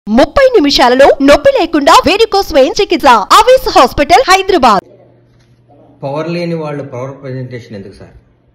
ముప్పై నిమిషాలలో నొప్పి లేకుండా వేడికోస్ స్వయం చికిత్స ఆవేశ హాస్పిటల్ హైదరాబాద్ పవర్ లేని వాళ్ళు పవర్ ప్రజెంటేషన్ ఎందుకు సార్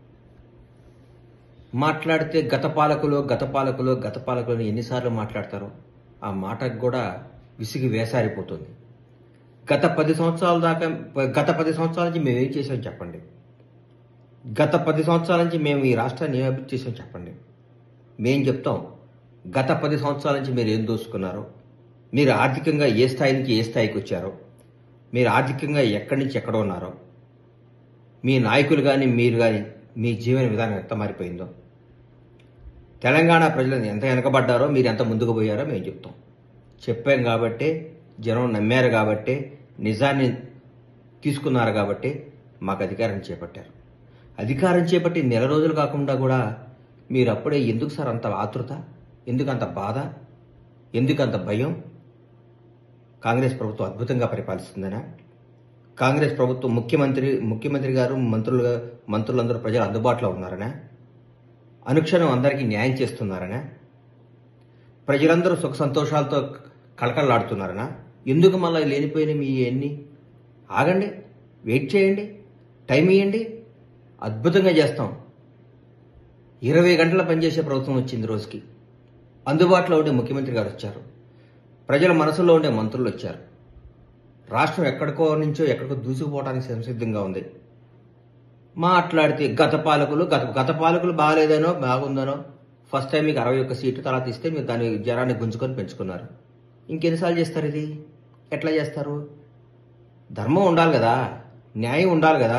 మాట్లాడితే గత పాలకులు గత పాలకులు గత పాలకులు అని ఎన్నిసార్లు మాట్లాడతారో ఆ మాటకు కూడా విసిగి వేసారిపోతుంది గత పది సంవత్సరాల దాకా గత పది సంవత్సరాల నుంచి మేము ఏం చేసాం చెప్పండి గత పది సంవత్సరాల నుంచి మేము ఈ రాష్ట్రాన్ని ఏం అభివృద్ధి చేసాం చెప్పండి మేం చెప్తాం గత పది సంవత్సరాల నుంచి మీరు ఏం దోసుకున్నారో మీరు ఆర్థికంగా ఏ స్థాయి నుంచి ఏ స్థాయికి వచ్చారో మీరు ఆర్థికంగా ఎక్కడి నుంచి ఎక్కడ ఉన్నారో మీ నాయకులు కానీ మీరు కానీ మీ జీవన విధానం ఎంత మారిపోయిందో తెలంగాణ ప్రజలు ఎంత వెనకబడ్డారో మీరు ఎంత ముందుకు పోయారో మేము చెప్తాం చెప్పాం కాబట్టే జనం నమ్మారు కాబట్టే నిజాన్ని తీసుకున్నారు కాబట్టి మాకు అధికారం చేపట్టారు అధికారం చేపట్టి నెల రోజులు కాకుండా కూడా మీరు అప్పుడే ఎందుకు సార్ అంత ఆతృత ఎందుకు అంత బాధ ఎందుకు అంత భయం కాంగ్రెస్ ప్రభుత్వం అద్భుతంగా పరిపాలిస్తుందనా కాంగ్రెస్ ప్రభుత్వం ముఖ్యమంత్రి ముఖ్యమంత్రి గారు మంత్రులు మంత్రులందరూ ప్రజలు అందుబాటులో ఉన్నారనా అనుక్షణం అందరికీ న్యాయం చేస్తున్నారనా ప్రజలందరూ సుఖ సంతోషాలతో కళకళలాడుతున్నారనా ఎందుకు మళ్ళీ లేనిపోయిన మీ ఎన్ని ఆగండి వెయిట్ చేయండి టైం ఇవ్వండి అద్భుతంగా చేస్తాం ఇరవై గంటల పనిచేసే ప్రభుత్వం వచ్చింది రోజుకి అందుబాటులో ఉండే ముఖ్యమంత్రి గారు వచ్చారు ప్రజల మనసులో ఉండే మంత్రులు వచ్చారు రాష్ట్రం ఎక్కడికో నుంచో ఎక్కడికో దూసుకుపోవడానికి సంసిద్ధంగా ఉంది మాట్లాడితే గత పాలకులు గత గత పాలకులు బాగాలేదనో బాగుందనో ఫస్ట్ టైం మీకు అరవై ఒక్క సీటు తర్వాత ఇస్తే మీరు దాని జనాన్ని గుంజుకొని పెంచుకున్నారు ఇంకెన్నిసార్లు చేస్తారు ఇది ఎట్లా చేస్తారు ధర్మం ఉండాలి కదా న్యాయం ఉండాలి కదా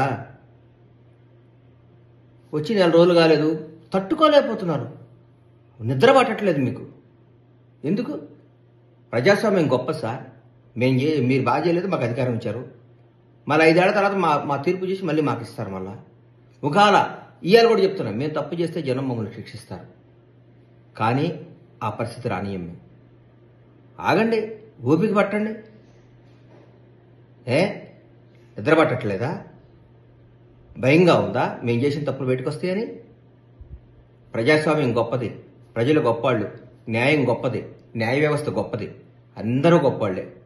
వచ్చి నెల రోజులు కాలేదు తట్టుకోలేకపోతున్నారు నిద్ర పట్టట్లేదు మీకు ఎందుకు ప్రజాస్వామ్యం గొప్ప సార్ మేము చే మీరు బాగా చేయలేదు మాకు అధికారం ఇచ్చారు మళ్ళీ ఐదేళ్ల తర్వాత మా మా తీర్పు చేసి మళ్ళీ మాకు ఇస్తారు మళ్ళా ఒకవేళ ఇవాళ కూడా చెప్తున్నాం మేము తప్పు చేస్తే జనం మమ్మల్ని శిక్షిస్తారు కానీ ఆ పరిస్థితి రానియం మేము ఆగండి ఓపిక పట్టండి ఏ నిద్ర పట్టట్లేదా భయంగా ఉందా మేము చేసిన తప్పులు బయటకు వస్తాయని ప్రజాస్వామ్యం గొప్పది ప్రజలు గొప్పవాళ్ళు న్యాయం గొప్పది న్యాయ వ్యవస్థ గొప్పది అందరూ గొప్పవాళ్లే